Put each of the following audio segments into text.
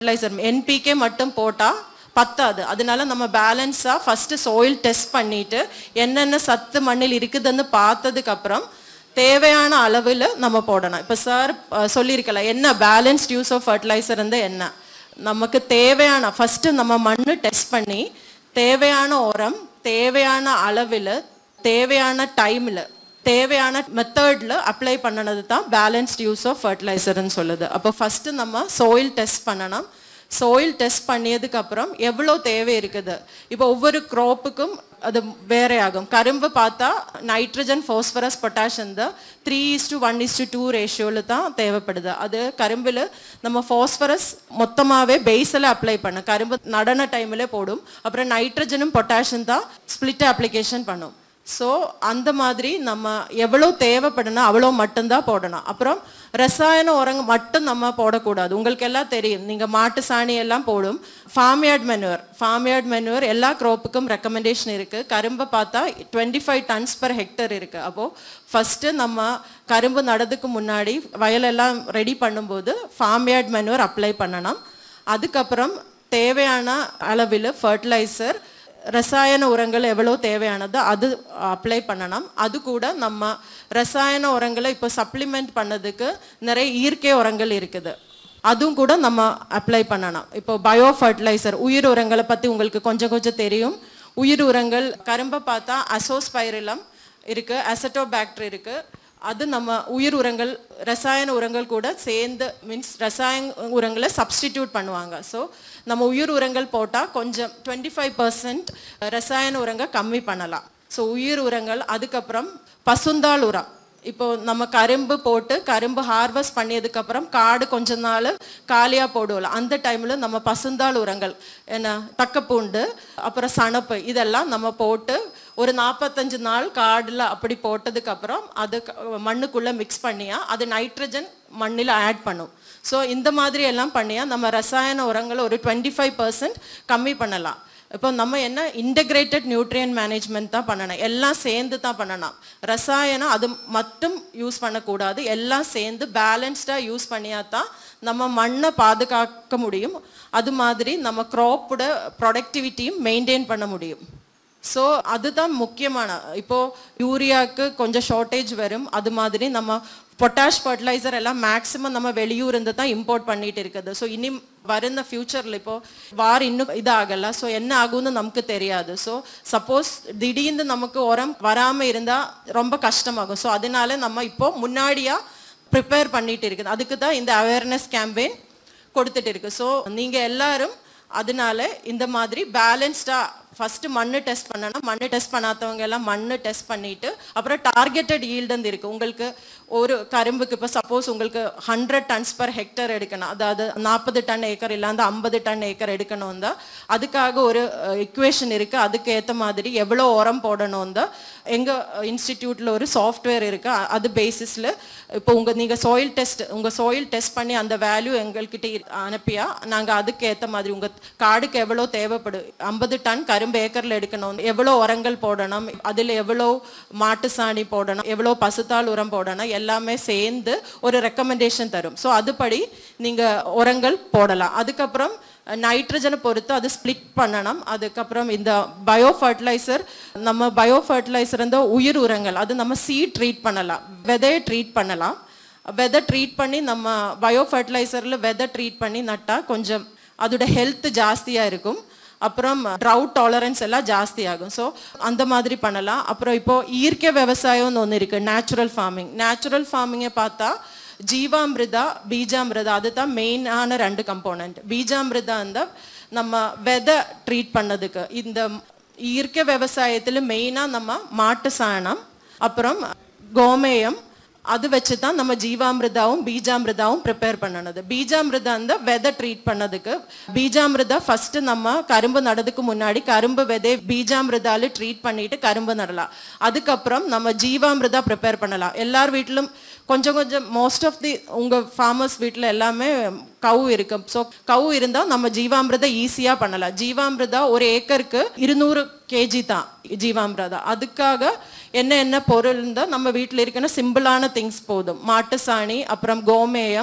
fertiliser NPK மட்டும் போட்டால் பத்தாது அதனால நம்ம பேலன்ஸாக ஃபஸ்ட்டு சாயில் டெஸ்ட் பண்ணிட்டு என்னென்ன சத்து மண்ணில் இருக்குதுன்னு பார்த்ததுக்கு அப்புறம் தேவையான அளவில் நம்ம போடணும் இப்போ சார் சொல்லியிருக்கலாம் என்ன பேலன்ஸ்ட் யூஸ் ஆஃப் ஃபர்டிலைசர் வந்து என்ன நமக்கு தேவையான ஃபஸ்ட்டு நம்ம மண்ணு டெஸ்ட் பண்ணி தேவையான உரம் தேவையான அளவில் தேவையான டைமில் தேவையான மெத்தடில் அப்ளை பண்ணனது தான் பேலன்ஸ்ட் யூஸ் ஆஃப் ஃபர்டிலைசர்னு சொல்லுது அப்போ ஃபஸ்ட்டு நம்ம சாயில் டெஸ்ட் பண்ணணும் சாயில் டெஸ்ட் பண்ணியதுக்கு அப்புறம் எவ்வளோ தேவை இருக்குது இப்போ ஒவ்வொரு க்ராப்புக்கும் அது வேறே ஆகும் கரும்பு பார்த்தா நைட்ரஜன் ஃபோஸ்பரஸ் பொட்டாஷியம் தான் three is to one is to two ரேஷியோவில் தான் தேவைப்படுது அது கரும்பில் நம்ம ஃபோஸ்பரஸ் மொத்தமாகவே பேஸில் அப்ளை பண்ண கரும்பு நடன டைமில் போடும் அப்புறம் நைட்ரஜனும் பொட்டாஷியம் தான் ஸ்பிளிட் அப்ளிகேஷன் பண்ணும் ஸோ அந்த மாதிரி நம்ம எவ்வளோ தேவைப்படணும் அவ்வளோ மட்டும்தான் போடணும் அப்புறம் ரசாயன உரங்க மட்டும் நம்ம போடக்கூடாது உங்களுக்கு எல்லாம் தெரியும் நீங்கள் மாட்டு சாணி எல்லாம் போடும் ஃபார்ம்யார்ட் மெனுவர் ஃபார்ம்யார்ட் மெனுவர் எல்லா க்ரோப்புக்கும் ரெக்கமெண்டேஷன் இருக்குது கரும்பை பார்த்தா twenty five tons per hectare இருக்குது அப்போது ஃபஸ்ட்டு நம்ம கரும்பு நடதுக்கு முன்னாடி வயலெல்லாம் ரெடி பண்ணும்போது ஃபார்ம்யார்ட் மெனுவர் அப்ளை பண்ணணும் அதுக்கப்புறம் தேவையான அளவில் ஃபர்டிலைசர் ரசாயன உரங்கள் எவ்வளோ தேவையானதோ அது அப்ளை பண்ணணும் அது கூட நம்ம ரசாயன உரங்களை இப்போ சப்ளிமெண்ட் பண்ணதுக்கு நிறைய இயற்கை உரங்கள் இருக்குது அதுவும் கூட நம்ம அப்ளை பண்ணணும் இப்போ பயோ ஃபர்டிலைசர் உயிர் உரங்களை பற்றி உங்களுக்கு கொஞ்சம் கொஞ்சம் தெரியும் உயிர் உரங்கள் கரும்பை பார்த்தா அசோஸ்பைரிலம் இருக்குது அசட்டோபாக்டர் இருக்குது அது நம்ம உயிர் உரங்கள் ரசாயன உரங்கள் கூட சேர்ந்து மீன்ஸ் ரசாயன உரங்களை சப்ஸ்டிடியூட் பண்ணுவாங்க ஸோ நம்ம உயிர் உரங்கள் போட்டால் கொஞ்சம் டுவெண்ட்டி ஃபைவ் பர்சன்ட் ரசாயன உரங்கள் கம்மி பண்ணலாம் ஸோ உயிர் உரங்கள் அதுக்கப்புறம் பசுந்தாள் உரம் இப்போ நம்ம கரும்பு போட்டு கரும்பு ஹார்வெஸ்ட் பண்ணியதுக்கப்புறம் காடு கொஞ்ச நாள் காலியாக போடுவோம் அந்த டைமில் நம்ம பசுந்தாள் உரங்கள் என்ன தக்கப்பூண்டு அப்புறம் சணப்பு இதெல்லாம் நம்ம போட்டு ஒரு நாற்பத்தஞ்சு நாள் காடில் அப்படி போட்டதுக்கப்புறம் அது க- மண்ணுக்குள்ளே மிக்ஸ் பண்ணியா அது நைட்ரஜன் மண்ணில் ஆட் பண்ணும் ஸோ இந்த மாதிரி எல்லாம் பண்ணியா நம்ம ரசாயன உரங்களை ஒரு டுவெண்ட்டி ஃபைவ் பர்சன்ட் கம்மி பண்ணலாம் இப்போ நம்ம என்ன இன்டகிரேட்டட் நியூட்ரியன் மேனேஜ்மெண்ட் தான் பண்ணணும் எல்லாம் சேர்ந்து தான் பண்ணணும் ரசாயனம் அது மட்டும் யூஸ் பண்ணக்கூடாது எல்லாம் சேர்ந்து பேலன்ஸ்டாக யூஸ் பண்ணியா தான் நம்ம மண்ணை பாதுகாக்க முடியும் அது மாதிரி நம்ம க்ராப்போட ப்ரொடக்டிவிட்டியும் மெயின்டைன் பண்ண முடியும் ஸோ அதுதான் முக்கியமான இப்போ யூரியாவுக்கு கொஞ்சம் ஷார்ட்டேஜ் வரும் அது மாதிரி நம்ம பொட்டாஷ் ஃபர்டிலைசர் எல்லாம் மேக்ஸிமம் நம்ம வெளியூர் இருந்து தான் இம்போர்ட் பண்ணிட்டு இருக்குது ஸோ இனி வருந்த ஃபியூச்சரில் இப்போ வார் இன்னும் இதாகல ஸோ என்ன ஆகும்னு நமக்கு தெரியாது ஸோ சப்போஸ் திடீர்னு நமக்கு உரம் வராமல் இருந்தால் ரொம்ப கஷ்டமாகும் ஸோ அதனால நம்ம இப்போ முன்னாடியாக ப்ரிப்பேர் பண்ணிட்டு இருக்குது அதுக்கு தான் இந்த அவேர்னஸ் கேம்பெயின் கொடுத்துட்டு இருக்கு ஸோ நீங்கள் எல்லாரும் அதனால இந்த மாதிரி பேலன்ஸ்டாக ஃபர்ஸ்ட் மண்ணு டெஸ்ட் பண்ணணும் மண்ணு டெஸ்ட் பண்ணாதவங்க எல்லாம் மண்ணு டெஸ்ட் பண்ணிட்டு அப்புறம் டார்கெட்டட் ஈல்டு இருக்கு உங்களுக்கு ஒரு கரும்புக்கு இப்போ சப்போஸ் உங்களுக்கு ஹண்ட்ரட் டன்ஸ் பர் ஹெக்டர் எடுக்கணும் அதாவது நாற்பது டன் ஏக்கர் இல்லாத ஐம்பது டன் ஏக்கர் எடுக்கணும் தான் அதுக்காக ஒரு இக்குவேஷன் இருக்கு அதுக்கு ஏற்ற மாதிரி எவ்வளோ உரம் போடணும் தான் எங்க இன்ஸ்டிடியூட்ல ஒரு சாஃப்ட்வேர் இருக்கு அ- அது பேசிஸ்ல இப்போ உங்க நீங்க சாயில் டெஸ்ட் உங்க சாயில் டெஸ்ட் பண்ணி அந்த வேல்யூ எங்கள்கிட்ட இரு- அனுப்பியா நாங்க அதுக்கு ஏத்த மாதிரி உங்க காடுக்கு எவ்வளோ தேவைப்படும் ஐம்பது டன் கரும்பு ஏக்கர்ல எடுக்கணும் எவ்வளோ உரங்கள் போடணும் அதுல எவ்வளோ மாட்டு சாணி போடணும் எவ்வளோ பசுத்தாள் உரம் போடணும் எல்லாமே சேர்ந்து ஒரு ரெக்கமெண்டேஷன் தரும் ஸோ அதுபடி நீங்க உரங்கள் போடலாம் அதுக்கப்புறம் நைட்ரஜனை பொறுத்து அது ஸ்ப்ளிட் பண்ணணும் அதுக்கப்புறம் இந்த பயோ ஃபர்டிலைசர் நம்ம பயோ ஃபர்டிலைசர் இந்த உயிர் உரங்கள் அது நம்ம சீட் ட்ரீட் பண்ணலாம் விதையை ட்ரீட் பண்ணலாம் விதை ட்ரீட் பண்ணி நம்ம பயோ ஃபர்டிலைசரில் விதை ட்ரீட் பண்ணி நட்டால் கொஞ்சம் அதோட ஹெல்த் ஜாஸ்தியாக இருக்கும் அப்புறம் ட்ரவுட் டாலரன்ஸ் எல்லாம் ஜாஸ்தி ஆகும் ஸோ அந்த மாதிரி பண்ணலாம் அப்புறம் இப்போ இயற்கை விவசாயம்னு ஒன்று இருக்குது நேச்சுரல் ஃபார்மிங் நேச்சுரல் ஃபார்மிங்கை பார்த்தா ஜீவாமிருதா பீஜாமிருதா அதுதான் மெயினான ரெண்டு கம்போனன்ட் பீஜாமிருதா அந்த நம்ம விதை ட்ரீட் பண்ணதுக்கு இந்த இயற்கை விவசாயத்தில் மெயினாக நம்ம மாட்டு சாணம் அப்புறம் கோமேயம் அது வச்சு தான் நம்ம ஜீவாமிருதாவும் பீஜாமிருதாவும் ப்ரிப்பேர் பண்ணனது பீஜாமிருதா அந்த விதை ட்ரீட் பண்ணதுக்கு பீஜாமிருதா ஃபர்ஸ்ட் நம்ம கரும்பு நடதுக்கு முன்னாடி கரும்பு விதை பீஜாமிருதால ட்ரீட் பண்ணிட்டு கரும்பு நடலாம் அதுக்கப்புறம் நம்ம ஜீவாமிருதா ப்ரிப்பேர் பண்ணலாம் எல்லார் வீட்டிலும் கொஞ்சம் கொஞ்சம் மோஸ்ட் ஆஃப் தி உங்க ஃபார்மர்ஸ் வீட்டில் எல்லாமே கவு இருக்கு ஸோ கவு இருந்தால் நம்ம ஜீவாமிருதா ஈஸியாக பண்ணலாம் ஜீவாமிருதா ஒரு ஏக்கருக்கு இருநூறு கேஜி தான் ஜீவாமிருதா அதுக்காக என்ன என்ன பொருள் இருந்தால் நம்ம வீட்டில் இருக்கிற சிம்பிளான திங்ஸ் போதும் மாட்டு சாணி அப்புறம் கோமேயம்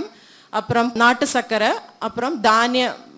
அப்புறம் நாட்டு சர்க்கரை அப்புறம் தானிய